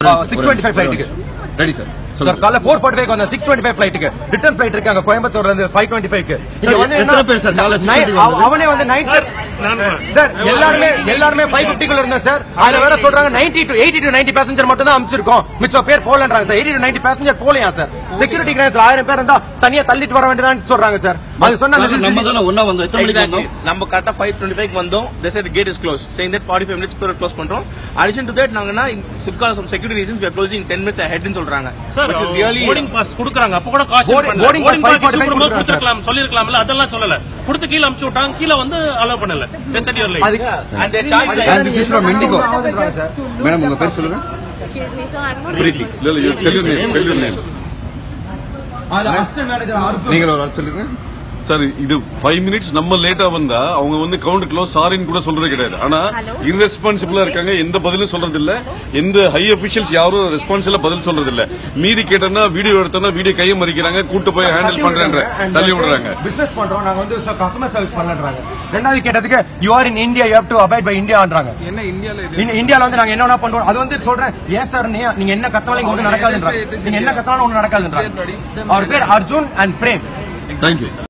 Six twenty five ஃபிளைட்டுக்கு ready sir sir காலைல four forty five வந்தோம் சிக்ஸ் டுவெண்ட்டி ஃபைவ் ஃபிளைட்டுக்கு ரிட்டர்ன் ஃபிளைட் இருக்கு அங்க கோயம்புத்தூர்ல இருந்து ஃபைவ் டுவெண்ட்டி ஃபைவ்க்கு இங்க வந்து எத்தனை பேர் சார் காலைல என்ன- 6:20 அவ- அவனே வந்து நைட் சார் எல்லாருமே எல்லாருமே ஃபைவ் ஃபிஃப்டிக்குள்ள இருந்தோம் சார் அதுல வேற சொல்றாங்க ninety to eighty to ninety passenger மட்டும் தான் அமைச்சிருக்கோம் மிச்சம் பேர் போலன்றாங்க sir eighty to ninety passenger போலையா சார் செக்யூரிட்டி கிரான்ஸ் ஆயிரம் பேர் இருந்தா தனியா தள்ளிட்டு வர வேண்டியதான்னு சொல்றாங்க சார் அது சொன்னா நம்ம தானே ஒன்னா வந்தோம் எத்தனை மணிக்கு Exactly. வந்தோம் நம்ம கரெக்டா ஃபைவ் டுவெண்ட்டி ஃபைவ் வந்தோம் they said the gate is closed saying that 45 minutes பிறகு க்ளோஸ் பண்றோம் அடிஷன் டு தட் நாங்கன்னா சிப்கால some security reasons we are closing 10 minutes ahead னு சொல்றாங்க sir which is really boarding pass கொடுக்குறாங்க அப்ப கூட காசு Boarding- boarding pass boarding 545 pass கொடுக்குறாங்க கொடுத்துருக்கலாம் சொல்லிருக்கலாம்ல அதெல்லாம் சொல்லல கொடுத்து கீழ அமுச்சு விட்டாங்க கீழ வந்து அலோவ் பண்ணல Yesterday you're late. அதுக்கு and they charge like And this is from Indigo. Sir madam உங்க பேர் சொல்லுங்க Excuse me, sir, I'm not பிரீத்தி இல்ல இல்ல you tell your name, tell your name. அது அசிஸ்டன்ட் மேனேஜர் அர்ஜுன் நீங்க ஒரு ஆள் சொல்லுங்க சார் இது ஃபைவ் மினிட்ஸ் நம்ம லேட்டா வந்தா அவங்க வந்து கவுண்ட் க்ளோஸ் சாரின்னு கூட சொல்றது கிடையாது ஆனா Hello? irresponsible-ஆ இருக்காங்க எந்த பதிலும் சொல்றது இல்ல எந்த ஹை அபிஷியல்ஸ் யாரும் ரெஸ்பான்சிபிளா பதில் சொல்றது இல்ல மீறி கேட்டோம்னா வீடியோ எடுத்தோம்னா வீடியோ கையை மறிக்கிறாங்க கூட்டு போய் ஹேண்டில் பண்றேன்ற தள்ளி விடுறாங்க பிசினஸ் பண்றோம் நாங்க வந்து கஸ்டமர் சர்வீஸ் பண்ணலன்றாங்க ரெண்டாவது கேட்டதுக்கு you are in India you have to abide by இந்தியான்றாங்க என்ன இந்தியால இது இந்த இந்தியால வந்து நாங்க என்ன பண்றோம் அது வந்து சொல்றேன் ஏன் சார் நீ நீங்க என்ன கத்தாலும் இங்க ஒண்ணு நடக்காதுன்றாங்க நீங்க என்ன கத்தாலும் ஒண்ணு நடக்காதுன்றாங்க அவர் பேர் அர்ஜுன் அண்ட் பிரேம் தேங்க்யூ